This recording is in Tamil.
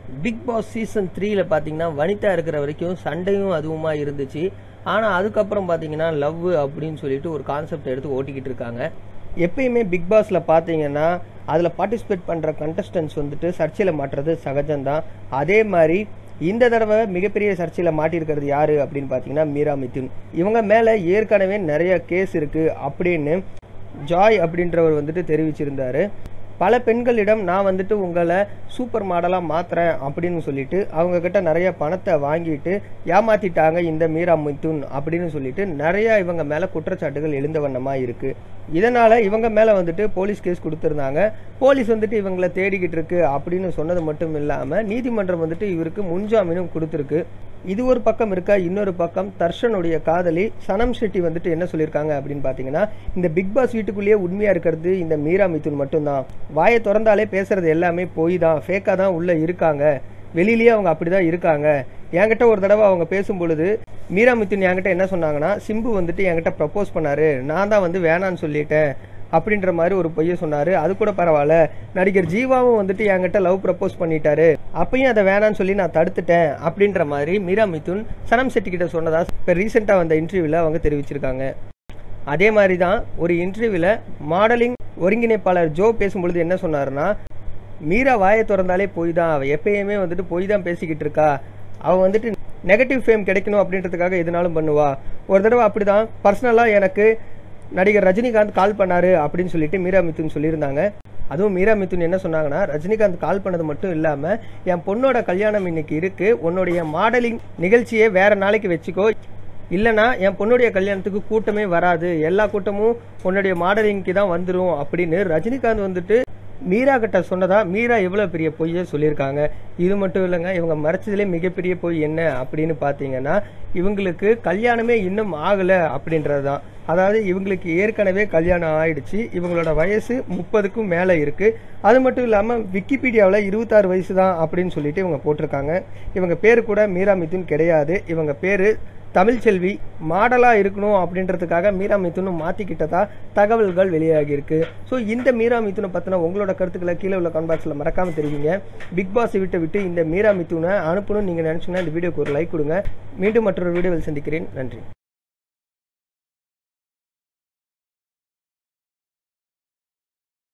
பிக் பாஸ் சீசன் த்ரீல பார்த்தீங்கன்னா வனிதா இருக்கிற வரைக்கும் சண்டையும் அதுவுமா இருந்துச்சு ஆனால் அதுக்கப்புறம் பார்த்தீங்கன்னா லவ் அப்படின்னு சொல்லிட்டு ஒரு கான்செப்ட் எடுத்து ஓட்டிக்கிட்டு இருக்காங்க எப்பயுமே பிக் பாஸில் பார்த்தீங்கன்னா அதில் பார்ட்டிசிபேட் பண்ணுற கண்டஸ்டன்ஸ் வந்துட்டு சர்ச்சையில் மாட்டுறது சகஜம்தான் அதே மாதிரி இந்த தடவை மிகப்பெரிய சர்ச்சையில் மாட்டியிருக்கிறது யாரு அப்படின்னு பார்த்தீங்கன்னா மீரா மிதுன் இவங்க மேலே ஏற்கனவே நிறைய கேஸ் இருக்கு அப்படின்னு ஜாய் அப்படின்றவர் வந்துட்டு தெரிவிச்சிருந்தாரு பல பெண்களிடம் நான் வந்துட்டு உங்களை சூப்பர் மாடலாக மாத்துறேன் அப்படின்னு சொல்லிட்டு அவங்க கிட்ட நிறைய பணத்தை வாங்கிட்டு ஏமாத்திட்டாங்க இந்த மீரா மிதுன் அப்படின்னு சொல்லிட்டு நிறைய இவங்க மேல குற்றச்சாட்டுகள் எழுந்த வண்ணமா இருக்கு இதனால இவங்க மேல வந்துட்டு போலீஸ் கேஸ் கொடுத்திருந்தாங்க போலீஸ் வந்துட்டு இவங்களை தேடிக்கிட்டு இருக்கு அப்படின்னு சொன்னது மட்டும் இல்லாம நீதிமன்றம் வந்துட்டு இவருக்கு முன்ஜாமீனும் கொடுத்துருக்கு இது ஒரு பக்கம் இருக்கா இன்னொரு பக்கம் தர்ஷனுடைய காதலி சனம் ஷெட்டி வந்துட்டு என்ன சொல்லியிருக்காங்க அப்படின்னு பார்த்தீங்கன்னா இந்த பிக் பாஸ் வீட்டுக்குள்ளேயே உண்மையா இருக்கிறது இந்த மீரா மிதுன் மட்டும்தான் வாயை திறந்தாலே பேசுறது எல்லாமே போய் தான் ஃபேக்காக தான் உள்ள இருக்காங்க வெளியிலேயே அவங்க அப்படிதான் இருக்காங்க என்கிட்ட ஒரு தடவை அவங்க பேசும் பொழுது மீரா மிதுன் என்கிட்ட என்ன சொன்னாங்கன்னா சிம்பு வந்துட்டு என்கிட்ட ப்ரப்போஸ் பண்ணாரு நான் தான் வந்து வேணான்னு சொல்லிட்டேன் அப்படின்ற மாதிரி ஒரு பொய்ய சொன்னாரு அது கூட பரவாயில்ல நடிகர் ஜீவாவும் வந்துட்டு என்கிட்ட லவ் ப்ரப்போஸ் பண்ணிட்டாரு அப்பயும் அதை வேணான்னு சொல்லி நான் தடுத்துட்டேன் அப்படின்ற மாதிரி மீரா மிதுன் சனம் செட்டி கிட்ட சொன்னதா இப்போ ரீசெண்டாக வந்த இன்டர்வியூவில் அவங்க தெரிவிச்சிருக்காங்க அதே மாதிரி தான் ஒரு இன்டர்வியூவில் மாடலிங் ஒருங்கிணைப்பாளர் ஜோ பேசும்பொழுது என்ன சொன்னாருன்னா மீரா வாயை திறந்தாலே போய் தான் அவள் எப்பயுமே வந்துட்டு போய் தான் பேசிக்கிட்டு இருக்கா அவள் வந்துட்டு நெகட்டிவ் ஃபேம் கிடைக்கணும் அப்படின்றதுக்காக எதுனாலும் பண்ணுவா ஒரு தடவை அப்படிதான் பர்சனலாக எனக்கு நடிகர் ரஜினிகாந்த் கால் பண்ணாரு அப்படின்னு சொல்லிட்டு மீரா மிதுன் சொல்லியிருந்தாங்க அதுவும் மீரா மிதுன் என்ன சொன்னாங்கன்னா ரஜினிகாந்த் கால் பண்ணது மட்டும் இல்லாமல் என் பொண்ணோட கல்யாணம் இன்னைக்கு இருக்கு உன்னுடைய மாடலிங் நிகழ்ச்சியை வேற நாளைக்கு வச்சுக்கோ இல்லைனா என் பொண்ணுடைய கல்யாணத்துக்கு கூட்டமே வராது எல்லா கூட்டமும் உன்னுடைய மாடலிங்க்கு தான் வந்துடும் அப்படின்னு ரஜினிகாந்த் வந்துட்டு மீரா கிட்ட சொன்னதா மீரா எவ்வளோ பெரிய பொய்யை சொல்லியிருக்காங்க இது மட்டும் இல்லைங்க இவங்க மறைச்சதுலே மிகப்பெரிய பொய் என்ன அப்படின்னு பார்த்தீங்கன்னா இவங்களுக்கு கல்யாணமே இன்னும் ஆகலை அப்படின்றது தான் அதாவது இவங்களுக்கு ஏற்கனவே கல்யாணம் ஆயிடுச்சு இவங்களோட வயசு முப்பதுக்கும் மேலே இருக்கு அது மட்டும் இல்லாமல் விக்கிபீடியாவில் இருபத்தாறு வயசு தான் அப்படின்னு சொல்லிட்டு இவங்க போட்டிருக்காங்க இவங்க பேர் கூட மீரா மிதுன் கிடையாது இவங்க பேர் தமிழ்ச்செல்வி மாடலாக இருக்கணும் அப்படின்றதுக்காக மீரா மிதுனும் மாற்றிக்கிட்டதா தகவல்கள் வெளியாகி இருக்கு ஸோ இந்த மீரா மிதுனை பற்றின உங்களோட கருத்துக்களை கீழே உள்ள கன்பாக்ஸில் மறக்காமல் தெரிவிங்க பிக் பாஸ் விட்டு விட்டு இந்த மீரா மிதுனை அனுப்பணும்னு நீங்கள் நினச்சிங்கன்னா இந்த வீடியோக்கு ஒரு லைக் கொடுங்க மீண்டும் மற்றொரு வீடியோவில் சந்திக்கிறேன் நன்றி